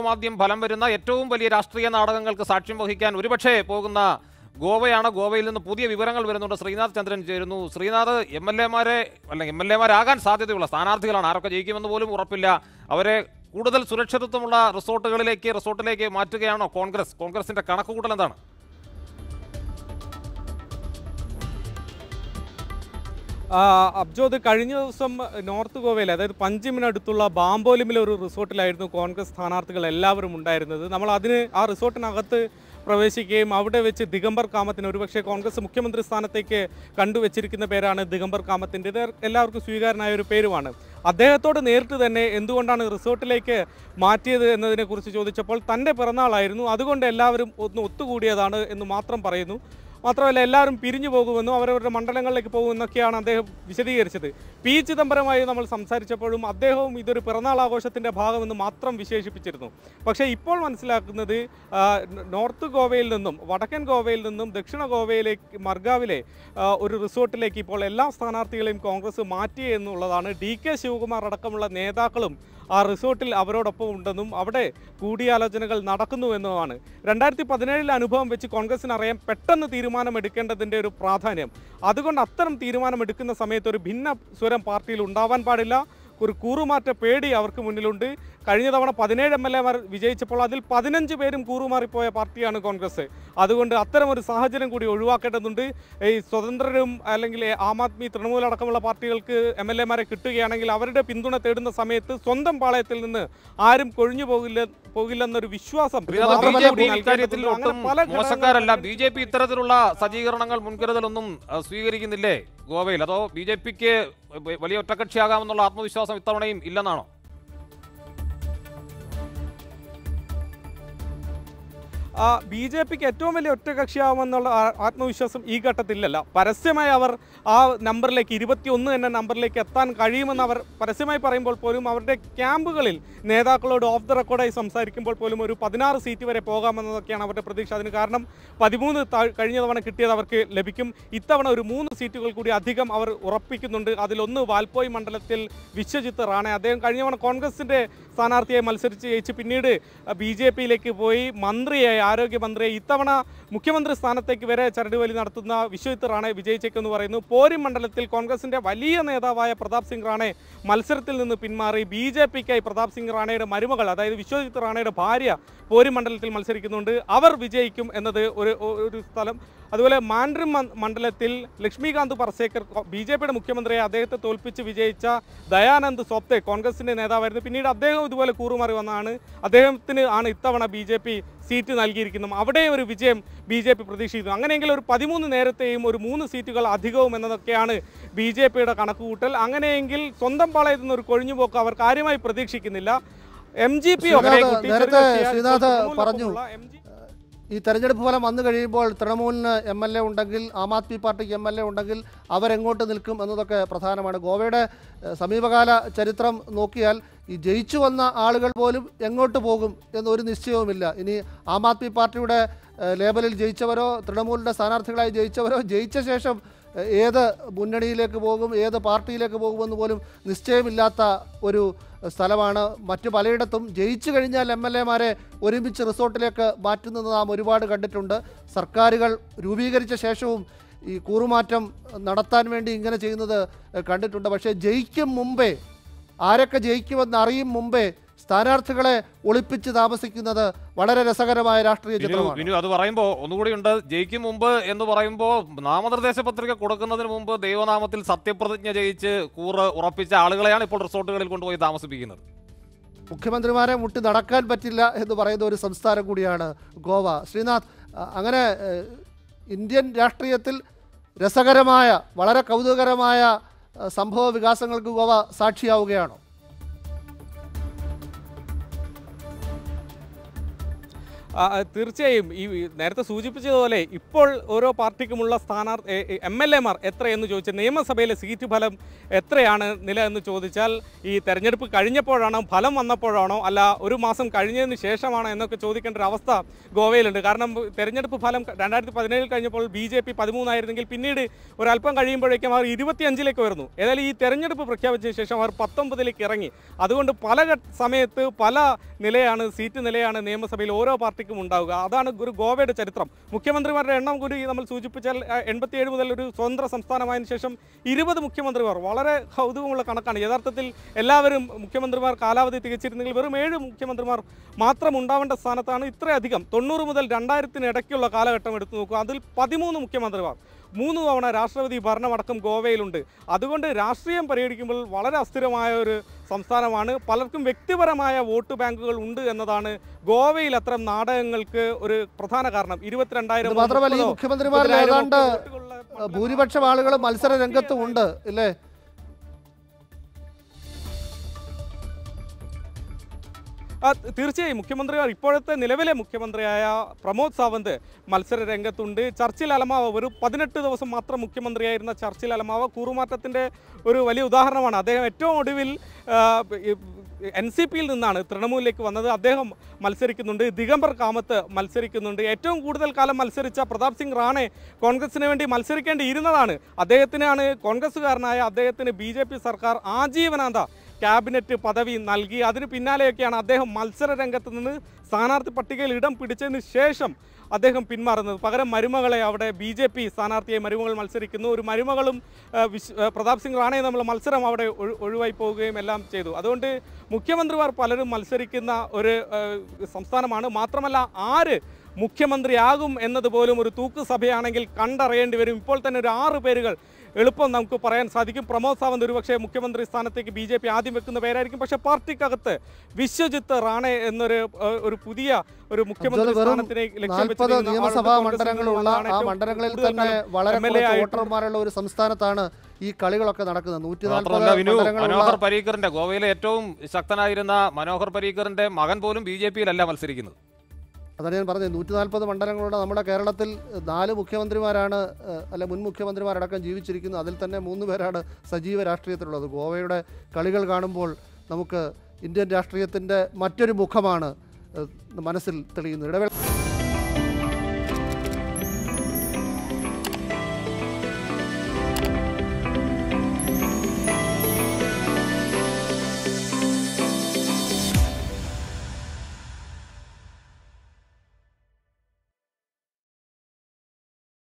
ആദ്യം ഫലം വരുന്ന ഏറ്റവും വലിയ രാഷ്ട്രീയ നാടകങ്ങൾക്ക് സാക്ഷ്യം വഹിക്കാൻ ഒരുപക്ഷെ പോകുന്ന ഗോവയാണ് ഗോവയിൽ നിന്ന് പുതിയ വിവരങ്ങൾ വരുന്നുണ്ട് ശ്രീനാഥ് ചന്ദ്രൻ ചേരുന്നു ശ്രീനാഥ് എം എൽ എമാരെ അല്ലെങ്കിൽ എം എൽ എമാരാകാൻ സാധ്യതയുള്ള സ്ഥാനാർത്ഥികളാണ് ആരൊക്കെ ജയിക്കുമെന്ന് പോലും ഉറപ്പില്ല അവരെ കൂടുതൽ സുരക്ഷിതത്വമുള്ള റിസോർട്ടുകളിലേക്ക് റിസോർട്ടിലേക്ക് മാറ്റുകയാണോ കോൺഗ്രസ് കോൺഗ്രസിന്റെ കണക്കുകൂട്ടൽ എന്താണ് ആ, അബ്ജോദ് കഴിഞ്ഞ ദിവസം നോർത്ത് ഗോവയിൽ അതായത് പഞ്ചിമിനടുത്തുള്ള ബാംബോലിമിലെ ഒരു റിസോർട്ടിലായിരുന്നു കോൺഗ്രസ് സ്ഥാനാർത്ഥികൾ എല്ലാവരും ഉണ്ടായിരുന്നത് നമ്മൾ അതിന് ആ റിസോർട്ടിനകത്ത് പ്രവേശിക്കുകയും അവിടെ വെച്ച് ദിഗംബർ കാമത്തിന് ഒരുപക്ഷെ കോൺഗ്രസ് മുഖ്യമന്ത്രി സ്ഥാനത്തേക്ക് കണ്ടുവച്ചിരിക്കുന്ന പേരാണ് ദിഗംബർ കാമത്തിൻ്റെ ഇത് എല്ലാവർക്കും സ്വീകാരനായ ഒരു പേരുമാണ് അദ്ദേഹത്തോട് നേരിട്ട് തന്നെ എന്തുകൊണ്ടാണ് റിസോർട്ടിലേക്ക് മാറ്റിയത് എന്നതിനെക്കുറിച്ച് ചോദിച്ചപ്പോൾ തൻ്റെ പിറന്നാളായിരുന്നു അതുകൊണ്ട് എല്ലാവരും ഒന്ന് ഒത്തുകൂടിയതാണ് എന്ന് മാത്രം പറയുന്നു മാത്രമല്ല എല്ലാവരും പിരിഞ്ഞു പോകുമെന്നും അവരവരുടെ മണ്ഡലങ്ങളിലേക്ക് പോകുമെന്നൊക്കെയാണ് അദ്ദേഹം വിശദീകരിച്ചത് പി ചിദംബരമായി നമ്മൾ സംസാരിച്ചപ്പോഴും അദ്ദേഹവും ഇതൊരു പിറന്നാൾ ആഘോഷത്തിൻ്റെ ഭാഗമെന്ന് മാത്രം വിശേഷിപ്പിച്ചിരുന്നു പക്ഷേ ഇപ്പോൾ മനസ്സിലാക്കുന്നത് ആ, നോർത്ത് ഗോവയിൽ നിന്നും വടക്കൻ ഗോവയിൽ നിന്നും ദക്ഷിണ ഗോവയിലേക്ക് മർഗാവിലെ ആ, ഒരു റിസോർട്ടിലേക്ക് ഇപ്പോൾ എല്ലാ സ്ഥാനാർത്ഥികളെയും കോൺഗ്രസ് മാറ്റി എന്നുള്ളതാണ് ഡി കെ ശിവകുമാർ അടക്കമുള്ള നേതാക്കളും ആ റിസോർട്ടിൽ അവരോടൊപ്പം ഉണ്ടെന്നും അവിടെ കൂടിയാലോചനകൾ നടക്കുന്നുവെന്നുമാണ് രണ്ടായിരത്തി പതിനേഴിലെ അനുഭവം വെച്ച് കോൺഗ്രസിന് അറിയാം പെട്ടെന്ന് തീരുമാനമെടുക്കേണ്ടതിൻ്റെ ഒരു പ്രാധാന്യം അതുകൊണ്ട് അത്തരം തീരുമാനമെടുക്കുന്ന സമയത്ത് ഒരു ഭിന്ന സ്വരം പാർട്ടിയിൽ ഉണ്ടാവാൻ പാടില്ല ഒരു കൂറുമാറ്റ പേടി അവർക്ക് മുന്നിലുണ്ട് കഴിഞ്ഞ തവണ പതിനേഴ് എം എൽ എമാർ വിജയിച്ചപ്പോൾ അതിൽ പതിനഞ്ച് പേരും കൂറുമാറിപ്പോയ പാർട്ടിയാണ് കോൺഗ്രസ് അതുകൊണ്ട് അത്തരം ഒരു സാഹചര്യം കൂടി ഒഴിവാക്കേണ്ടതുണ്ട് ഈ സ്വതന്ത്രരും അല്ലെങ്കിൽ ആം ആദ്മി തൃണമൂൽ അടക്കമുള്ള പാർട്ടികൾക്ക് എം എൽ എമാരെ കിട്ടുകയാണെങ്കിൽ അവരുടെ പിന്തുണ തേടുന്ന സമയത്ത് സ്വന്തം പാളയത്തിൽ നിന്ന് ആരും കൊഴിഞ്ഞു പോകില്ല പോകില്ലെന്നൊരു വിശ്വാസം പ്രിയത, അവർ BJP കൂടി ഇക്കാര്യത്തിൽ നൽകേണ്ടതുണ്ട്. ഒട്ടും അങ്ങനെ പല ഘടകങ്ങൾ മോശക്കാരല്ല ബി ജെ പി ഇത്തരത്തിലുള്ള സജ്ജീകരണങ്ങൾ മുൻകരുതലൊന്നും അഹ്, സ്വീകരിക്കുന്നില്ലേ ഗോവയിൽ അതോ ബി ജെ പിക്ക് വലിയ ഒറ്റക്കക്ഷിയാകാമെന്നുള്ള ആത്മവിശ്വാസം ഇത്തവണയും ഇല്ലെന്നാണോ ബി ജെ പിക്ക് ഏറ്റവും വലിയ ഒറ്റകക്ഷിയാവുമെന്നുള്ള ആ- ആത്മവിശ്വാസം ഈ ഘട്ടത്തിലല്ല പരസ്യമായി അവർ ആ നമ്പറിലേക്ക് ഇരുപത്തിയൊന്ന് എന്ന നമ്പറിലേക്ക് എത്താൻ കഴിയുമെന്ന് അവർ പരസ്യമായി പറയുമ്പോൾ പോലും അവരുടെ ക്യാമ്പുകളിൽ നേതാക്കളോട് ഓഫ് ദ റെക്കോർഡായി സംസാരിക്കുമ്പോൾ പോലും ഒരു പതിനാറ് സീറ്റ് വരെ പോകാമെന്നതൊക്കെയാണ് അവരുടെ പ്രതീക്ഷ അതിന് കാരണം പതിമൂന്ന് താഴ്- കഴിഞ്ഞ തവണ കിട്ടിയത് അവർക്ക് ലഭിക്കും ഇത്തവണ ഒരു മൂന്ന് സീറ്റുകൾ കൂടി അധികം അവർ ഉറപ്പിക്കുന്നുണ്ട് അതിലൊന്ന് വാൽപ്പോയി മണ്ഡലത്തിൽ വിശ്വജിത്ത് റാണെ അദ്ദേഹം കഴിഞ്ഞ തവണ കോൺഗ്രസിൻ്റെ സ്ഥാനാർത്ഥിയായി മത്സരിച്ച് ജയിച്ച് പിന്നീട് ബി ജെ പിയിലേക്ക് പോയി മന്ത്രിയായി ആരോഗ്യമന്ത്രിയായി ഇത്തവണ മുഖ്യമന്ത്രി സ്ഥാനത്തേക്ക് വരെ ചരടുവലി നടത്തുന്ന വിശ്വജിത്ത് റാണെ വിജയിച്ചേക്കെന്ന് പറയുന്നു പോരി മണ്ഡലത്തിൽ കോൺഗ്രസിന്റെ വലിയ നേതാവായ പ്രതാപ് സിംഗ് റാണെ മത്സരത്തിൽ നിന്ന് പിന്മാറി ബി ജെ പിക്കായി പ്രതാപ് സിംഗ് റാണയുടെ മരുമകൾ അതായത് വിശ്വജിത്ത് റാണയുടെ ഭാര്യ പോരി മണ്ഡലത്തിൽ മത്സരിക്കുന്നുണ്ട് അവർ വിജയിക്കും എന്നത് ഒരു ഒരു സ്ഥലം അതുപോലെ മാൻഡ്രിം മ- മണ്ഡലത്തിൽ ലക്ഷ്മികാന്ത് പർസേക്കർ ബി ജെ പിയുടെ മുഖ്യമന്ത്രിയെ അദ്ദേഹത്തെ തോൽപ്പിച്ച് വിജയിച്ച ദയാനന്ദ് സോപ്തെ കോൺഗ്രസിന്റെ നേതാവായിരുന്നു പിന്നീട് അദ്ദേഹം ഇതുപോലെ കൂറുമാറി വന്നതാണ് അദ്ദേഹത്തിന് ആണ് ഇത്തവണ ബി ജെ പി സീറ്റ് നൽകിയിരിക്കുന്നത് അവിടെ ഒരു വിജയം ബി ജെ പി പ്രതീക്ഷിക്കുന്നു അങ്ങനെയെങ്കിൽ ഒരു പതിമൂന്ന് നേരത്തെയും ഒരു മൂന്ന് സീറ്റുകൾ അധികവും എന്നതൊക്കെയാണ് ബി ജെ പിയുടെ കണക്കുകൂട്ടൽ അങ്ങനെയെങ്കിൽ സ്വന്തം പാളയത്തിൽ നിന്ന് ഒരു കൊഴിഞ്ഞുപോക്ക് അവർ കാര്യമായി പ്രതീക്ഷിക്കുന്നില്ല എം ജി പി ശ്രീനാഥ്, നേരത്തെ ശ്രീനാഥ് പറഞ്ഞു. ഈ തെരഞ്ഞെടുപ്പ് ഫലം വന്നു കഴിയുമ്പോൾ തൃണമൂലിന് എം എൽ എ ഉണ്ടെങ്കിൽ ആം ആദ്മി പാർട്ടിക്ക് എം എൽ എ ഉണ്ടെങ്കിൽ അവരെങ്ങോട്ട് നിൽക്കും എന്നതൊക്കെ പ്രധാനമാണ് ഗോവയുടെ ഏഹ്, സമീപകാല ചരിത്രം നോക്കിയാൽ ഈ ജയിച്ചു വന്ന ആളുകൾ പോലും എങ്ങോട്ട് പോകും എന്നൊരു നിശ്ചയവുമില്ല ഇനി ആം ആദ്മി പാർട്ടിയുടെ ഏഹ്, ലേബലിൽ ജയിച്ചവരോ തൃണമൂലിൻ്റെ സ്ഥാനാർത്ഥികളായി ജയിച്ചവരോ ജയിച്ച ശേഷം ഏഹ്, ഏത് മുന്നണിയിലേക്ക് പോകും ഏത് പാർട്ടിയിലേക്ക് പോകുമെന്ന് പോലും നിശ്ചയമില്ലാത്ത ഒരു സ്ഥലമാണ് മറ്റു പലയിടത്തും ജയിച്ചു കഴിഞ്ഞാൽ എം എൽ എമാരെ ഒരുമിച്ച് റിസോർട്ടിലേക്ക് മാറ്റുന്നത് നാം ഒരുപാട് കണ്ടിട്ടുണ്ട് സർക്കാരുകൾ രൂപീകരിച്ച ശേഷവും ഈ കൂറുമാറ്റം നടത്താൻ വേണ്ടി ഇങ്ങനെ ചെയ്യുന്നത് കണ്ടിട്ടുണ്ട് പക്ഷേ ജയിക്കും മുമ്പേ ആരൊക്കെ ജയിക്കുമെന്ന് അറിയും മുമ്പേ സ്ഥാനാർത്ഥികളെ ഒളിപ്പിച്ച് താമസിക്കുന്നത് വളരെ രസകരമായ രാഷ്ട്രീയ വിനു ചിത്രമാണ് വിനു അത് പറയുമ്പോൾ ഒന്നുകൂടിയുണ്ട് ജയിക്കും മുമ്പ് എന്ന് പറയുമ്പോൾ നാമനിർദ്ദേശ പത്രിക കൊടുക്കുന്നതിന് മുമ്പ് ദൈവനാമത്തിൽ സത്യപ്രതിജ്ഞ ചെയ്യിച്ച് കൂറ് ഉറപ്പിച്ച ആളുകളെയാണ് ഇപ്പോൾ റിസോർട്ടുകളിൽ കൊണ്ടുപോയി താമസിപ്പിക്കുന്നത് മുഖ്യമന്ത്രിമാരെ മുട്ടി നടക്കാൻ പറ്റില്ല എന്ന് പറയുന്ന ഒരു സംസ്ഥാനം കൂടിയാണ് ഗോവ ശ്രീനാഥ് അ- അങ്ങനെ ഏഹ്, ഇന്ത്യൻ രാഷ്ട്രീയത്തിൽ രസകരമായ വളരെ കൗതുകകരമായ ഏഹ്, സംഭവ വികാസങ്ങൾക്ക് ഗോവ സാക്ഷിയാവുകയാണോ ആ, ആ, തീർച്ചയായും ഈ നേരത്തെ സൂചിപ്പിച്ചതുപോലെ ഇപ്പോൾ ഓരോ പാർട്ടിക്കുമുള്ള സ്ഥാനാർത്ഥി എം എൽ എമാർ എത്രയെന്ന് ചോദിച്ചാൽ നിയമസഭയിലെ സീറ്റ് ഫലം എത്രയാണ് നില എന്ന് ചോദിച്ചാൽ ഈ തെരഞ്ഞെടുപ്പ് കഴിഞ്ഞപ്പോഴാണോ ഫലം വന്നപ്പോഴാണോ അല്ല ഒരു മാസം കഴിഞ്ഞതിന് ശേഷമാണോ എന്നൊക്കെ ചോദിക്കേണ്ട ഒരു അവസ്ഥ ഗോവയിലുണ്ട് കാരണം തെരഞ്ഞെടുപ്പ് ഫലം രണ്ടായിരത്തി പതിനേഴിൽ കഴിഞ്ഞപ്പോൾ ബി ജെ പി പതിമൂന്നായിരുന്നെങ്കിൽ പിന്നീട് ഒരല്പം കഴിയുമ്പോഴേക്കും അവർ ഇരുപത്തിയഞ്ചിലേക്ക് വരുന്നു ഏതായാലും ഈ തെരഞ്ഞെടുപ്പ് പ്രഖ്യാപിച്ച ശേഷം അവർ പത്തൊമ്പതിലേക്ക് ഇറങ്ങി അതുകൊണ്ട് പല ഘട്ട- സമയത്ത് പല നിലയാണ് സീറ്റ് നിലയാണ് നിയമസഭയിൽ ഓരോ പാർട്ടിക്കും ഉണ്ടാവുക അതാണ് ഒരു ഗോവയുടെ ചരിത്രം മുഖ്യമന്ത്രിമാരുടെ എണ്ണം കൂടി നമ്മൾ സൂചിപ്പിച്ചാൽ എൺപത്തിയേഴ് മുതൽ ഒരു സ്വതന്ത്ര സംസ്ഥാനമായതിനു ശേഷം ഇരുപത് മുഖ്യമന്ത്രിമാർ വളരെ കൗതുകമുള്ള കണക്കാണ് യഥാർത്ഥത്തിൽ എല്ലാവരും മുഖ്യമന്ത്രിമാർ കാലാവധി തികച്ചിരുന്നെങ്കിൽ വെറും ഏഴ് മുഖ്യമന്ത്രിമാർ മാത്രം ഉണ്ടാവേണ്ട സ്ഥാനത്താണ് ഇത്രയധികം തൊണ്ണൂറ് മുതൽ രണ്ടായിരത്തിന് ഇടയ്ക്കുള്ള കാലഘട്ടം എടുത്തു നോക്കുക അതിൽ പതിമൂന്ന് മുഖ്യമന്ത്രിമാർ മൂന്ന് തവണ രാഷ്ട്രപതി ഭരണമടക്കം ഗോവയിലുണ്ട് അതുകൊണ്ട് രാഷ്ട്രീയം പരിഗണിക്കുമ്പോൾ വളരെ അസ്ഥിരമായ ഒരു സംസ്ഥാനമാണ് പലർക്കും വ്യക്തിപരമായ വോട്ട് ബാങ്കുകൾ ഉണ്ട് എന്നതാണ് ഗോവയിൽ അത്തരം നാടകങ്ങൾക്ക് ഒരു പ്രധാന കാരണം ഇരുപത്തിരണ്ടായിരം ഇത് മാത്രമല്ല ഈ മുഖ്യമന്ത്രിമാരിൽ ഏതാണ്ട് ഭൂരിപക്ഷം ആളുകൾ മത്സര രംഗത്തും ഉണ്ട് ഇല്ലേ ആ, തീർച്ചയായും മുഖ്യമന്ത്രിമാർ ഇപ്പോഴത്തെ നിലവിലെ മുഖ്യമന്ത്രിയായ പ്രമോദ് സാവന്ത് മത്സര രംഗത്തുണ്ട് ചർച്ചിൽ അലമാവ് ഒരു പതിനെട്ട് ദിവസം മാത്രം മുഖ്യമന്ത്രിയായിരുന്ന ചർച്ചിൽ അലമാവ് കൂറുമാറ്റത്തിൻ്റെ ഒരു വലിയ ഉദാഹരണമാണ് അദ്ദേഹം ഏറ്റവും ഒടുവിൽ എൻ സി പിയിൽ നിന്നാണ് തൃണമൂലിലേക്ക് വന്നത് അദ്ദേഹം മത്സരിക്കുന്നുണ്ട് ദിഗംബർ കാമത്ത് മത്സരിക്കുന്നുണ്ട് ഏറ്റവും കൂടുതൽ കാലം മത്സരിച്ച പ്രതാപ് സിംഗ് റാണെ കോൺഗ്രസിന് വേണ്ടി മത്സരിക്കേണ്ടിയിരുന്നതാണ് അദ്ദേഹത്തിനാണ് കോൺഗ്രസ്സുകാരനായ അദ്ദേഹത്തിന് ബി സർക്കാർ ആജീവനാന്ത ക്യാബിനറ്റ് പദവി നൽകി അതിന് പിന്നാലെയൊക്കെയാണ് അദ്ദേഹം മത്സര രംഗത്ത് നിന്ന് സ്ഥാനാർത്ഥി പട്ടികയിൽ ഇടം പിടിച്ചതിന് ശേഷം അദ്ദേഹം പിന്മാറുന്നത് പകരം മരുമകളെ അവിടെ ബി ജെ പി സ്ഥാനാർത്ഥിയെ മരുമകൾ മത്സരിക്കുന്നു ഒരു മരുമകളും ആ, വിശ് ആ, പ്രതാപ് സിംഗ് റാണയെ നമ്മൾ മത്സരം അവിടെ ഒഴി- ഒഴിവായി പോവുകയും എല്ലാം ചെയ്തു അതുകൊണ്ട് മുഖ്യമന്ത്രിമാർ പലരും മത്സരിക്കുന്ന ഒരു ആ, സംസ്ഥാനമാണ് മാത്രമല്ല ആര് മുഖ്യമന്ത്രിയാകും എന്നതുപോലും ഒരു തൂക്ക് സഭയാണെങ്കിൽ കണ്ടറിയേണ്ടി വരും ഇപ്പോൾ തന്നെ ഒരു ആറ് പേരുകൾ എളുപ്പം നമുക്ക് പറയാൻ സാധിക്കും പ്രമോദ് സാവന്ത് ഒരുപക്ഷെ മുഖ്യമന്ത്രി സ്ഥാനത്തേക്ക് ബി ജെ പി ആദ്യം വെക്കുന്ന പേരായിരിക്കും പക്ഷേ പാർട്ടിക്കകത്ത് വിശ്വജിത്ത് റാണെ എന്നൊരു ഏഹ്, ഒരു പുതിയ ഒരു മുഖ്യമന്ത്രി അബ്ദുൾ, വെറും സ്ഥാനത്തിലേക്ക് ലക്ഷ്യം നാൽപ്പത് വെച്ചിരിക്കുന്ന നിയമസഭാ ആളുകൾ കോൺഗ്രസിൽ മണ്ഡലങ്ങളുള്ള നിന്നുള്ളതാണ് ആ ഏറ്റവും മണ്ഡലങ്ങളിൽ കൂടുതൽ തന്നെ കാലം വളരെ MLA കുറച്ച് ആയിട്ട് വോട്ടർമാരുള്ള ഒരു സംസ്ഥാനത്താണ് ഈ കളികളൊക്കെ നടക്കുന്നത് നൂറ്റി നാൽപ്പത് മാത്രമല്ല വിനു മണ്ഡലങ്ങളുള്ള മനോഹർ പരീക്കറിന്റെ ഗോവയിലെ ഏറ്റവും ശക്തനായിരുന്ന മനോഹർ പരീക്കറിന്റെ മകൻ പോലും ബി ജെ പിയിലല്ല മത്സരിക്കുന്നത് അതാണ് ഞാൻ പറഞ്ഞത് നൂറ്റി നാൽപ്പത് മണ്ഡലങ്ങളുടെ നമ്മുടെ കേരളത്തിൽ നാല് മുഖ്യമന്ത്രിമാരാണ് ഏഹ്, അല്ലെ മുൻ മുഖ്യമന്ത്രിമാരടക്കം ജീവിച്ചിരിക്കുന്നത് അതിൽ തന്നെ മൂന്ന് പേരാണ് സജീവ രാഷ്ട്രീയത്തിലുള്ളത് ഗോവയുടെ കളികൾ കാണുമ്പോൾ നമുക്ക് ഇന്ത്യൻ രാഷ്ട്രീയത്തിൻ്റെ മറ്റൊരു മുഖമാണ് ഏഹ്, മനസ്സിൽ തെളിയുന്നത് ഇടവേള